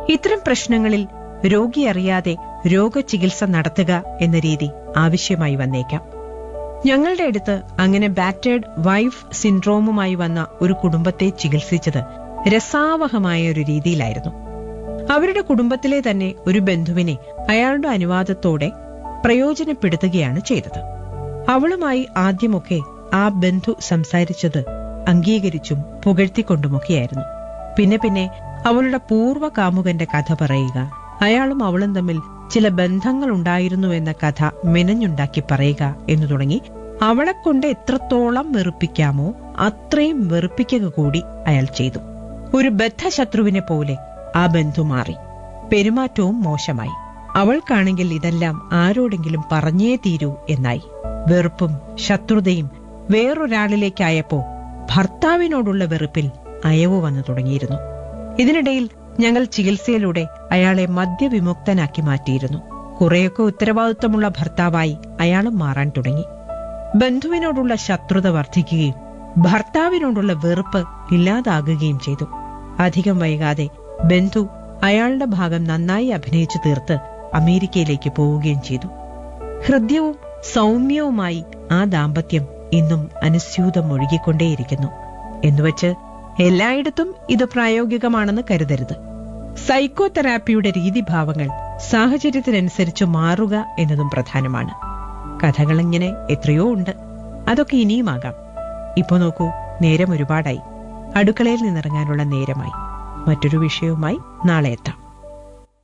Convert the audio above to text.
ഇത്തരം പ്രശ്നങ്ങളിൽ രോഗി അറിയാതെ രോഗചികിത്സ നടത്തുക എന്ന രീതി ആവശ്യമായി വന്നേക്കാം ഞങ്ങളുടെ അടുത്ത് അങ്ങനെ ബാറ്റേഡ് വൈഫ് സിൻഡ്രോമുമായി വന്ന ഒരു കുടുംബത്തെ ചികിത്സിച്ചത് രസാവഹമായ ഒരു രീതിയിലായിരുന്നു അവരുടെ കുടുംബത്തിലെ തന്നെ ഒരു ബന്ധുവിനെ അയാളുടെ അനുവാദത്തോടെ പ്രയോജനപ്പെടുത്തുകയാണ് ചെയ്തത് അവളുമായി ആദ്യമൊക്കെ ആ ബന്ധു സംസാരിച്ചത് അംഗീകരിച്ചും പുകഴ്ത്തിക്കൊണ്ടുമൊക്കെയായിരുന്നു പിന്നെ പിന്നെ അവളുടെ പൂർവ്വ കാമുകന്റെ കഥ പറയുക അയാളും അവളും തമ്മിൽ ചില ബന്ധങ്ങൾ ഉണ്ടായിരുന്നു എന്ന കഥ മെനഞ്ഞുണ്ടാക്കി പറയുക എന്നു തുടങ്ങി അവളെ കൊണ്ട് എത്രത്തോളം വെറുപ്പിക്കാമോ അത്രയും വെറുപ്പിക്കുക കൂടി അയാൾ ചെയ്തു ഒരു ബദ്ധശത്രുവിനെ പോലെ ആ ബന്ധു മാറി പെരുമാറ്റവും മോശമായി അവൾക്കാണെങ്കിൽ ഇതെല്ലാം ആരോടെങ്കിലും പറഞ്ഞേ തീരൂ എന്നായി വെറുപ്പും ശത്രുതയും വേറൊരാളിലേക്കായപ്പോ ഭർത്താവിനോടുള്ള വെറുപ്പിൽ അയവ് വന്നു തുടങ്ങിയിരുന്നു ഇതിനിടയിൽ ഞങ്ങൾ ചികിത്സയിലൂടെ അയാളെ മദ്യവിമുക്തനാക്കി മാറ്റിയിരുന്നു കുറെയൊക്കെ ഉത്തരവാദിത്വമുള്ള ഭർത്താവായി അയാളും മാറാൻ തുടങ്ങി ബന്ധുവിനോടുള്ള ശത്രുത വർദ്ധിക്കുകയും ഭർത്താവിനോടുള്ള വെറുപ്പ് ഇല്ലാതാകുകയും ചെയ്തു അധികം വൈകാതെ ബന്ധു അയാളുടെ ഭാഗം നന്നായി അഭിനയിച്ചു തീർത്ത് അമേരിക്കയിലേക്ക് പോവുകയും ചെയ്തു ഹൃദ്യവും സൗമ്യവുമായി ആ ദാമ്പത്യം ഇന്നും അനുസ്യൂതം ഒഴുകിക്കൊണ്ടേയിരിക്കുന്നു എന്നുവച്ച് എല്ലായിടത്തും ഇത് പ്രായോഗികമാണെന്ന് കരുതരുത് സൈക്കോ തെറാപ്പിയുടെ രീതിഭാവങ്ങൾ സാഹചര്യത്തിനനുസരിച്ച് മാറുക എന്നതും പ്രധാനമാണ് കഥകളിങ്ങനെ എത്രയോ ഉണ്ട് അതൊക്കെ ഇനിയുമാകാം ഇപ്പൊ നോക്കൂ നേരം ഒരുപാടായി അടുക്കളയിൽ നിന്നിറങ്ങാനുള്ള നേരമായി മറ്റൊരു വിഷയവുമായി നാളെ എത്താം